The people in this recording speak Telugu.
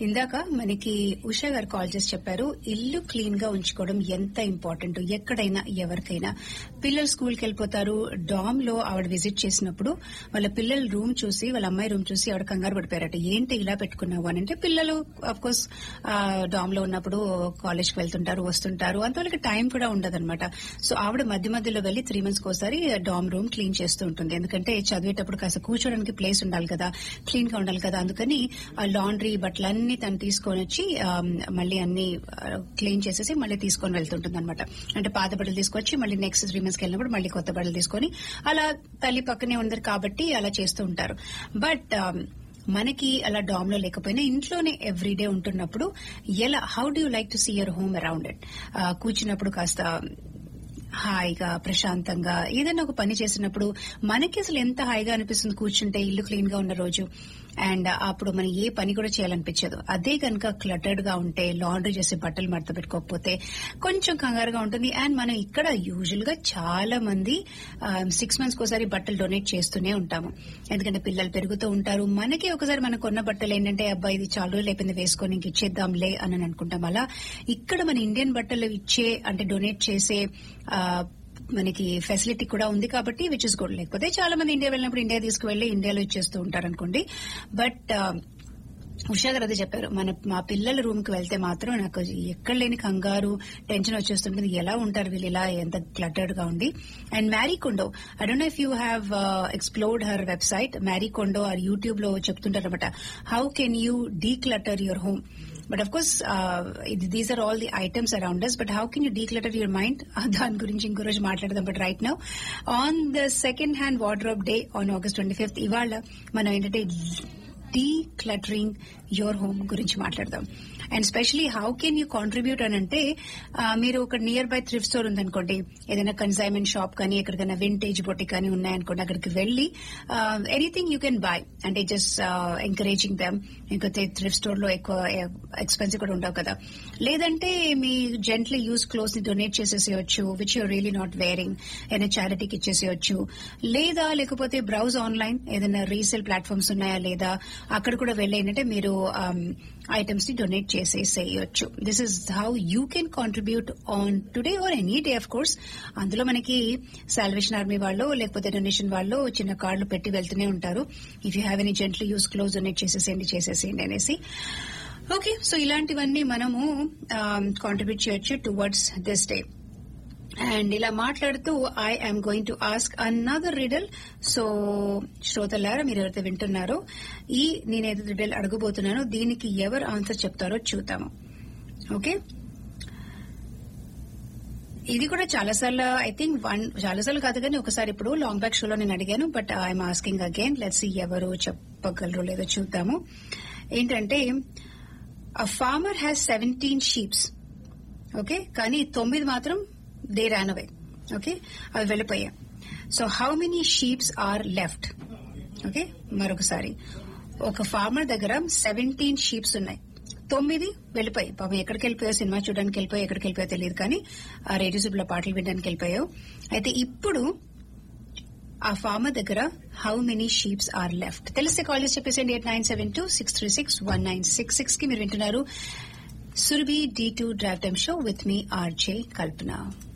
ఇందాక మనకి ఉషా గారు కాల్ చేసి చెప్పారు ఇల్లు క్లీన్ గా ఉంచుకోవడం ఎంత ఇంపార్టెంట్ ఎక్కడైనా ఎవరికైనా పిల్లలు స్కూల్కి వెళ్ళిపోతారు డామ్ లో ఆవిడ విజిట్ చేసినప్పుడు వాళ్ళ పిల్లల రూమ్ చూసి వాళ్ళ అమ్మాయి రూమ్ చూసి ఆవిడ కంగారు పడిపోయారట ఏంటి ఇలా పెట్టుకున్నావు అని అంటే పిల్లలు అఫ్ కోర్స్ డామ్ లో ఉన్నప్పుడు కాలేజ్కి వెళ్తుంటారు వస్తుంటారు అంత వాళ్ళకి టైం కూడా ఉండదన్నమాట సో ఆవిడ మధ్య మధ్యలో వెళ్లి త్రీ మంత్స్ ఒకసారి డామ్ రూమ్ క్లీన్ చేస్తూ ఉంటుంది ఎందుకంటే చదివేటప్పుడు కాస్త కూర్చోడానికి ప్లేస్ ఉండాలి కదా క్లీన్ గా ఉండాలి కదా అందుకని ఆ లాండ్రీ బట్టలన్నీ తను తీసుకొని వచ్చి ఆ, మళ్ళీ అన్ని క్లీన్ చేసేసి మళ్ళీ తీసుకొని వెళ్తుంటుంది అనమాట అంటే పాత బట్టలు తీసుకొచ్చి మళ్ళీ నెక్స్ట్ త్రీ మంత్స్కి వెళ్ళినప్పుడు మళ్ళీ కొత్త బట్టలు తీసుకొని అలా తల్లి పక్కనే ఉండరు కాబట్టి అలా చేస్తూ ఉంటారు బట్ మనకి అలా డామ్ లో లేకపోయినా ఇంట్లోనే ఎవ్రీడే ఉంటున్నప్పుడు ఎలా how do like to see your home around it కూర్చున్నప్పుడు కాస్త హాయిగా ప్రశాంతంగా ఏదైనా ఒక పని చేసినప్పుడు మనకి అసలు ఎంత హాయిగా అనిపిస్తుంది కూర్చుంటే ఇల్లు క్లీన్ గా ఉన్న రోజు అండ్ అప్పుడు మనం ఏ పని కూడా చేయాలనిపించదు అదే కనుక క్లటర్డ్ గా ఉంటే లాండ్రీ చేసి బట్టలు మడత పెట్టుకోకపోతే కొంచెం కంగారుగా ఉంటుంది అండ్ మనం ఇక్కడ యూజువల్ గా చాలా మంది సిక్స్ మంత్స్ ఒకసారి బట్టలు డొనేట్ చేస్తూనే ఉంటాము ఎందుకంటే పిల్లలు పెరుగుతూ ఉంటారు మనకి ఒకసారి మనం కొన్న బట్టలు ఏంటంటే అబ్బాయి ఇది చాలా రోజులు అయిపోయింది వేసుకొని ఇంక ఇచ్చేద్దాంలే అని అని అనుకుంటాం అలా ఇక్కడ మన ఇండియన్ బట్టలు ఇచ్చే అంటే డొనేట్ చేసే ఆ, మనకి ఫెసిలిటీ కూడా ఉంది కాబట్టి విచ్ ఇస్ గుడ్ లేకపోతే చాలా మంది ఇండియా వెళ్ళినప్పుడు ఇండియా తీసుకువెళ్లి ఇండియాలో ఇచ్చేస్తూ ఉంటారు అనుకోండి బట్ ఉషా గారు అదే చెప్పారు మన మా పిల్లల రూమ్ కి వెళ్తే మాత్రం నాకు ఎక్కడ లేని కంగారు టెన్షన్ వచ్చేస్తుంటుంది ఎలా ఉంటారు వీళ్ళు ఇలా ఎంత క్లటర్డ్ గా ఉండి and Marie Kondo I don't know if you have explored her website Marie Kondo or YouTube లో చెప్తుంటారు అనమాట how can you declutter your home but of course these are all the items around us but how can you declutter your mind దాని గురించి ఇంకో రోజు మాట్లాడదాం but right now on the second hand wardrobe day on August twenty fifth ఇవాళ మనం ఏంటంటే డీక్లటరింగ్ యువర్ హోమ్ గురించి మాట్లాడదాం and specially how can you contribute అని అంటే ఆ, మీరు ఒక నియర్ బై థ్రిఫ్ట్ స్టోర్ ఉందనుకోండి ఏదైనా కన్సైన్మెంట్ షాప్ కానీ ఎక్కడికైనా వింటేజ్ బొట్టి కానీ ఉన్నాయనుకోండి అక్కడికి వెళ్లి ఎనీథింగ్ యూ కెన్ బై అంటే జస్ట్ ఎంకరేజింగ్ దమ్ ఇంకొతే థ్రిఫ్ట్ స్టోర్ లో ఎక్కువ ఎక్స్పెన్సివ్ కూడా ఉండవు కదా లేదంటే మీ జెంట్లీ యూస్ క్లోత్స్ ని డొనేట్ చేసేసేయచ్చు which you really not wearing ఏదైనా చారిటీకి ఇచ్చేసేయచ్చు లేదా లేకపోతే బ్రౌజ్ ఆన్లైన్ ఏదైనా రీసేల్ ప్లాట్ఫామ్స్ ఉన్నాయా లేదా అక్కడ కూడా వెళ్ళి ఏంటంటే మీరు ఐటమ్స్ ని డొనేట్ చేసేసేయచ్చు this is how you can contribute on today or any day of course అందులో మనకి సాల్వేషన్ ఆర్మీ వాళ్ళు లేకపోతే డొనేషన్ వాళ్ళు చిన్న కార్డులు పెట్టి వెళ్తూనే ఉంటారు if you have any gently use clothes donate చేసేసేయండి చేసేసేయండి అనేసి ఓకే సో ఇలాంటివన్నీ మనము కాంట్రిబ్యూట్ చేయొచ్చు టువర్డ్స్ దిస్ డే అండ్ ఇలా మాట్లాడుతూ I am going to ask another riddle so శ్రోతలారా మీరు ఎవరైతే వింటున్నారో ఈ నేనేదో రిడల్ అడగబోతున్నానో దీనికి ఎవరు ఆన్సర్ చెప్తారో చూద్దాము ఓకే ఇది కూడా చాలాసార్లు ఐ థింక్ వన్ చాలాసార్లు కాదు కానీ ఒకసారి ఇప్పుడు లాంగ్ బ్యాక్ షోలో నేను అడిగాను but I'm asking again let's ఎవరు చెప్పగలరో లేదో చూద్దాము ఏంటంటే a farmer has seventeen sheeps okay కానీ తొమ్మిది మాత్రం దే రాన్ అవే ఓకే అవి వెళ్ళిపోయాయి so how many sheeps are left okay మరొకసారి ఒక ఫార్మర్ దగ్గర సెవెంటీన్ షీప్స్ ఉన్నాయి తొమ్మిది వెళ్ళిపోయి పాపం ఎక్కడికి వెళ్ళిపోయావు సినిమా చూడడానికి వెళ్ళిపోయి ఎక్కడికి వెళ్ళిపోయో తెలియదు కానీ ఆ రేడియో సుబ్లో పాటలు వినడానికి వెళ్ళిపోయావు అయితే ఇప్పుడు ఆ ఫార్మర్ దగ్గర how many sheeps are left తెలిస్తే కాల్ చేసి చెప్పేసండి eight nine seven two six three six one nine six six కి మీరు వింటున్నారు Surabhi D two drive time show with మీ ఆర్జే కల్పన